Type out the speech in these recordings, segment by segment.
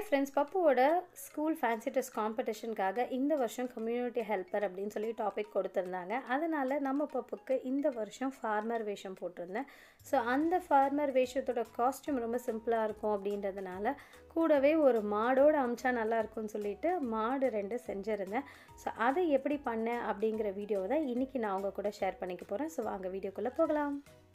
friends பப்புவோட school fancy dress காம்படிஷனுக்காக இந்த வருஷம் கம்யூனிட்டி ஹெல்ப்பர் அப்படின்னு சொல்லி டாபிக் கொடுத்துருந்தாங்க அதனால் நம்ம பப்புக்கு இந்த வருஷம் ஃபார்மர் வேஷம் போட்டிருந்தேன் ஸோ அந்த ஃபார்மர் வேஷத்தோட காஸ்டியூம் ரொம்ப சிம்பிளாக இருக்கும் அப்படின்றதுனால கூடவே ஒரு மாடோடு அமிச்சா நல்லா இருக்கும்னு சொல்லிட்டு மாடு ரெண்டு செஞ்சுருந்தேன் ஸோ அதை எப்படி பண்ணேன் அப்படிங்கிற வீடியோவை தான் இன்றைக்கி நான் உங்கள் கூட ஷேர் பண்ணிக்க போகிறேன் ஸோ வாங்க வீடியோக்குள்ளே போகலாம்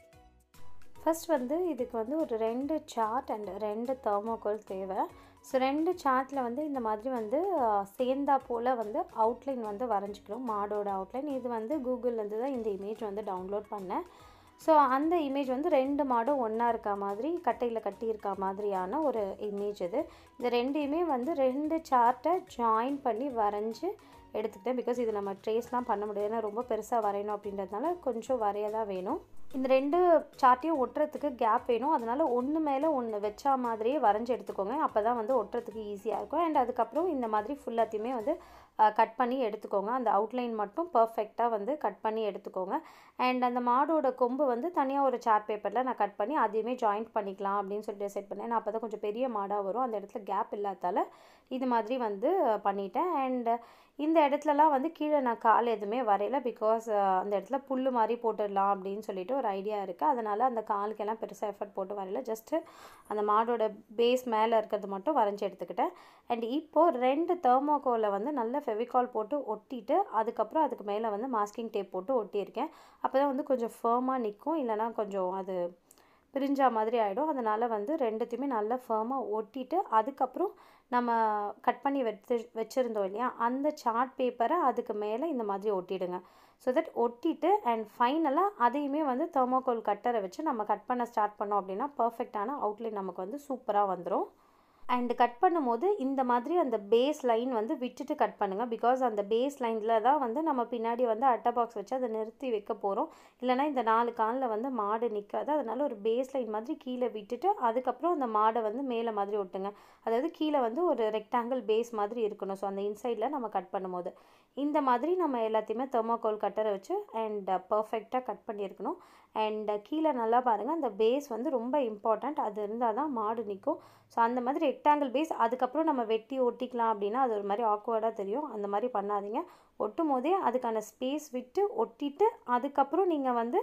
ஃபர்ஸ்ட் வந்து இதுக்கு வந்து ஒரு ரெண்டு சார்ட் அண்ட் ரெண்டு தெர்மோகோல் தேவை ஸோ ரெண்டு சார்ட்டில் வந்து இந்த மாதிரி வந்து சேர்ந்தா போல் வந்து அவுட்லைன் வந்து வரைஞ்சிக்கணும் மாடோட அவுட்லைன் இது வந்து கூகுள்லேருந்து தான் இந்த இமேஜ் வந்து டவுன்லோட் பண்ணேன் ஸோ அந்த இமேஜ் வந்து ரெண்டு மாடும் ஒன்றா இருக்க மாதிரி கட்டையில் கட்டியிருக்க மாதிரியான ஒரு இமேஜ் இது இந்த ரெண்டையுமே வந்து ரெண்டு சார்ட்டை ஜாயின் பண்ணி வரைஞ்சி எடுத்துக்கிட்டேன் பிகாஸ் இது நம்ம ட்ரேஸ்லாம் பண்ண முடியாது ஏன்னா ரொம்ப பெருசாக வரையணும் அப்படின்றதுனால கொஞ்சம் வரைய தான் வேணும் இந்த ரெண்டு சார்ட்டையும் ஒட்டுறதுக்கு கேப் வேணும் அதனால் ஒன்று மேலே ஒன்று வச்சா மாதிரியே வரைஞ்சி எடுத்துக்கோங்க அப்போ தான் வந்து ஒட்டுறதுக்கு ஈஸியாக இருக்கும் அண்ட் அதுக்கப்புறம் இந்த மாதிரி ஃபுல்லாத்தையுமே வந்து கட் பண்ணி எடுத்துக்கோங்க அந்த அவுட்லைன் மட்டும் பர்ஃபெக்டாக வந்து கட் பண்ணி எடுத்துக்கோங்க அண்ட் அந்த மாடோட கொம்பு வந்து தனியாக ஒரு சார்ட் பேப்பரில் நான் கட் பண்ணி அதையுமே ஜாயிண்ட் பண்ணிக்கலாம் அப்படின்னு சொல்லி டிசைட் பண்ணேன் நான் அப்போ தான் கொஞ்சம் பெரிய மாடாக வரும் அந்த இடத்துல கேப் இல்லாதால இது மாதிரி வந்து பண்ணிட்டேன் அண்ட் இந்த இடத்துலலாம் வந்து கீழே நான் கால் எதுவுமே வரையல பிகாஸ் அந்த இடத்துல புல் மாதிரி போட்டுடலாம் அப்படின்னு சொல்லிட்டு ஒரு ஐடியா இருக்குது அதனால் அந்த காலுக்கெல்லாம் பெருசாக எஃபர்ட் போட்டு வரையல ஜஸ்ட்டு அந்த மாடோட பேஸ் மேலே இருக்கிறது மட்டும் வரைஞ்சி எடுத்துக்கிட்டேன் அண்ட் இப்போது ரெண்டு தெர்மோகோலை வந்து நல்ல ஃபெவிகால் போட்டு ஒட்டிட்டு அதுக்கப்புறம் அதுக்கு மேலே வந்து மாஸ்கிங் டேப் போட்டு ஒட்டியிருக்கேன் அப்போ தான் வந்து கொஞ்சம் ஃபேமாக நிற்கும் இல்லைனா கொஞ்சம் அது பிரிஞ்சா மாதிரி ஆகிடும் அதனால் வந்து ரெண்டுத்தையுமே நல்லா ஃபேமாக ஒட்டிட்டு அதுக்கப்புறம் நம்ம கட் பண்ணி வச்சு வச்சுருந்தோம் இல்லையா அந்த சார்ட் பேப்பரை அதுக்கு மேலே இந்த மாதிரி ஒட்டிடுங்க ஸோ தட் ஒட்டிட்டு அண்ட் ஃபைனலாக அதையுமே வந்து தெர்மோகோல் கட்டரை வச்சு நம்ம கட் பண்ண ஸ்டார்ட் பண்ணோம் அப்படின்னா பர்ஃபெக்டான அவுட்லைன் நமக்கு வந்து சூப்பராக வந்துடும் அண்டு கட் பண்ணும்போது இந்த மாதிரி அந்த பேஸ் லைன் வந்து விட்டுட்டு கட் பண்ணுங்கள் பிகாஸ் அந்த பேஸ் லைனில் தான் வந்து நம்ம பின்னாடி வந்து அட்டை பாக்ஸ் வச்சு அதை நிறுத்தி வைக்க போகிறோம் இல்லைனா இந்த நாலு காலில் வந்து மாடு நிற்காது அதனால் ஒரு பேஸ் லைன் மாதிரி கீழே விட்டுட்டு அதுக்கப்புறம் அந்த மாடை வந்து மேலே மாதிரி ஒட்டுங்க அதாவது கீழே வந்து ஒரு ரெக்டாங்கிள் பேஸ் மாதிரி இருக்கணும் ஸோ அந்த இன்சைடில் நம்ம கட் பண்ணும்போது இந்த மாதிரி நம்ம எல்லாத்தையுமே தெர்மோகோல் கட்டரை வச்சு அண்ட் பர்ஃபெக்டாக கட் பண்ணியிருக்கணும் அண்ட் கீழே நல்லா பாருங்கள் அந்த பேஸ் வந்து ரொம்ப இம்பார்ட்டண்ட் அது இருந்தால் தான் மாடு நிற்கும் ஸோ அந்த மாதிரி ரெக்டாங்கிள் பேஸ் அதுக்கப்புறம் நம்ம வெட்டி ஒட்டிக்கலாம் அப்படின்னா அது ஒரு மாதிரி ஆக்வர்டாக தெரியும் அந்த மாதிரி பண்ணாதீங்க ஒட்டும் போதே அதுக்கான ஸ்பேஸ் விட்டு ஒட்டிட்டு அதுக்கப்புறம் நீங்கள் வந்து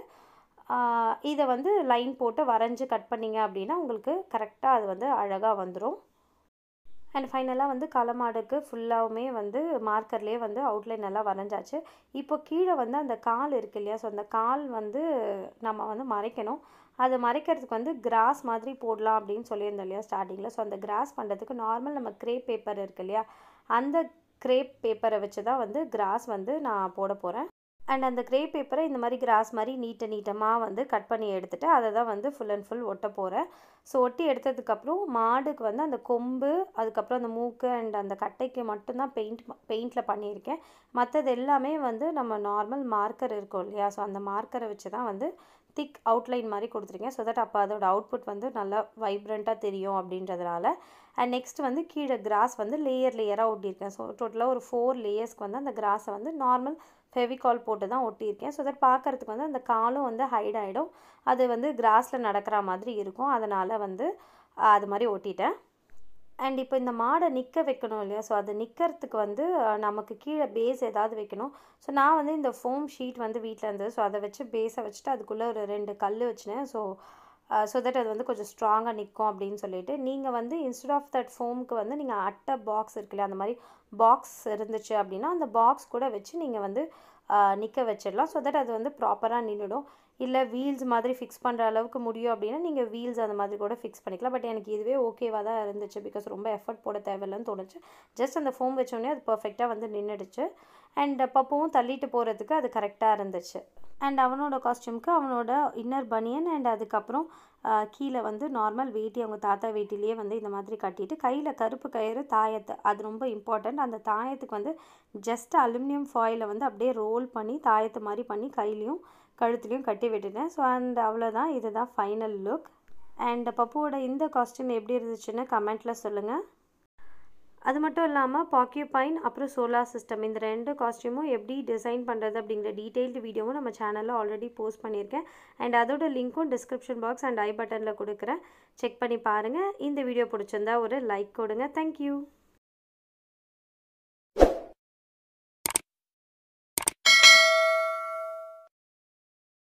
இதை வந்து லைன் போட்டு வரைஞ்சி கட் பண்ணிங்க அப்படின்னா உங்களுக்கு கரெக்டாக அது வந்து அழகாக வந்துடும் அண்ட் ஃபைனலாக வந்து களமாடுக்கு ஃபுல்லாகவுமே வந்து மார்க்கர்லேயே வந்து அவுட்லைன் நல்லா வரைஞ்சாச்சு இப்போ கீழே வந்து அந்த கால் இருக்கு இல்லையா ஸோ அந்த கால் வந்து நம்ம வந்து மறைக்கணும் அதை மறைக்கிறதுக்கு வந்து கிராஸ் மாதிரி போடலாம் அப்படின்னு சொல்லியிருந்தோம் இல்லையா ஸ்டார்டிங்கில் ஸோ அந்த கிராஸ் பண்ணுறதுக்கு நார்மல் நம்ம க்ரேப் பேப்பர் இருக்கு இல்லையா அந்த க்ரேப் பேப்பரை வச்சு தான் வந்து கிராஸ் வந்து நான் போட போகிறேன் அண்ட் அந்த க்ரே பேப்பரை இந்த மாதிரி கிராஸ் மாதிரி நீட்ட நீட்டமாக வந்து கட் பண்ணி எடுத்துகிட்டு அதை தான் வந்து ஃபுல் அண்ட் ஃபுல் ஒட்ட போகிறேன் ஸோ ஒட்டி எடுத்ததுக்கப்புறம் மாடுக்கு வந்து அந்த கொம்பு அதுக்கப்புறம் அந்த மூக்கு அண்ட் அந்த கட்டைக்கு மட்டும்தான் பெயிண்ட் பெயிண்டில் பண்ணியிருக்கேன் மற்றது எல்லாமே வந்து நம்ம நார்மல் மார்க்கர் இருக்கும் இல்லையா ஸோ அந்த மார்க்கரை வச்சு தான் வந்து திக் அவுட்லைன் மாதிரி கொடுத்துருக்கேன் ஸோ தட் அப்போ அதோட அவுட்புட் வந்து நல்லா வைப்ரண்ட்டாக தெரியும் அப்படின்றதுனால அண்ட் நெக்ஸ்ட் வந்து கீழே கிராஸ் வந்து லேயர் லேயராக ஒட்டியிருக்கேன் ஸோ டோட்டலாக ஒரு ஃபோர் லேயர்ஸ்க்கு வந்து அந்த கிராஸை வந்து நார்மல் ஃபெவிகால் போட்டு தான் ஒட்டியிருக்கேன் ஸோ தட் பார்க்குறதுக்கு வந்து அந்த காலும் வந்து ஹைட் ஆகிடும் அது வந்து கிராஸில் நடக்கிற மாதிரி இருக்கும் அதனால் வந்து அது மாதிரி ஒட்டிட்டேன் அண்ட் இப்போ இந்த மாடை நிற்க வைக்கணும் இல்லையா ஸோ அது நிற்கிறதுக்கு வந்து நமக்கு கீழே பேஸ் ஏதாவது வைக்கணும் ஸோ நான் வந்து இந்த ஃபோம் ஷீட் வந்து வீட்டில் இருந்தது ஸோ அதை வச்சு பேஸை வச்சுட்டு அதுக்குள்ளே ஒரு ரெண்டு கல் வச்சினேன் ஸோ ஸோ தட் அது வந்து கொஞ்சம் ஸ்ட்ராங்காக நிற்கும் அப்படின்னு சொல்லிட்டு நீங்கள் வந்து இன்ஸ்டெட் ஆஃப் தட் ஃபோமுக்கு வந்து நீங்கள் அட்டை பாக்ஸ் இருக்குல்ல அந்த மாதிரி பாக்ஸ் இருந்துச்சு அப்படின்னா அந்த பாக்ஸ் கூட வச்சு நீங்கள் வந்து நிற்க வச்சிடலாம் ஸோ தட் அது வந்து ப்ராப்பராக நின்றுடும் இல்லை வீல்ஸ் மாதிரி ஃபிக்ஸ் பண்ணுற அளவுக்கு முடியும் அப்படின்னா நீங்கள் வீல்ஸ் அந்த மாதிரி கூட ஃபிக்ஸ் பண்ணிக்கலாம் பட் எனக்கு இதுவே ஓகேவாக தான் இருந்துச்சு பிகாஸ் ரொம்ப எஃபர்ட் போட தேவையில்லைன்னு தோணுச்சு ஜஸ்ட் அந்த ஃபோம் வச்சோடனே அது பர்ஃபெக்டாக வந்து நின்றுடுச்சு அண்ட் பப்பவும் தள்ளிட்டு போகிறதுக்கு அது கரெக்டாக இருந்துச்சு அண்ட் அவனோட காஸ்டியூமுக்கு அவனோட இன்னர் பனியன் அண்ட் அதுக்கப்புறம் கீழே வந்து நார்மல் வேட்டி அவங்க தாத்தா வேட்டிலேயே வந்து இந்த மாதிரி கட்டிட்டு கையில் கருப்பு கயிறு தாயத்தை அது ரொம்ப இம்பார்ட்டண்ட் அந்த தாயத்துக்கு வந்து ஜஸ்ட் அலுமினியம் ஃபாயிலை வந்து அப்படியே ரோல் பண்ணி தாயத்தை மாதிரி பண்ணி கையிலையும் கழுத்துலையும் கட்டி விட்டுட்டேன் ஸோ அண்ட் அவ்வளோதான் இதுதான் ஃபைனல் லுக் அண்ட் பப்புவோட இந்த காஸ்டியூம் எப்படி இருந்துச்சுன்னு கமெண்ட்டில் சொல்லுங்கள் அது மட்டும் இல்லாமல் பாக்யூபைன் அப்புறம் சோலார் சிஸ்டம் இந்த ரெண்டு காஸ்டியூமும் எப்படி டிசைன் பண்ணுறது அப்படிங்கிற டீட்டெயில்டு வீடியோவும் நம்ம சேனலில் ஆல்ரெடி போஸ்ட் பண்ணியிருக்கேன் அண்ட் அதோட லிங்க்கும் டிஸ்கிரிப்ஷன் பாக்ஸ் அண்ட் ஐ பட்டனில் கொடுக்குறேன் செக் பண்ணி பாருங்கள் இந்த வீடியோ பிடிச்சிருந்தா ஒரு லைக் கொடுங்க தேங்க்யூ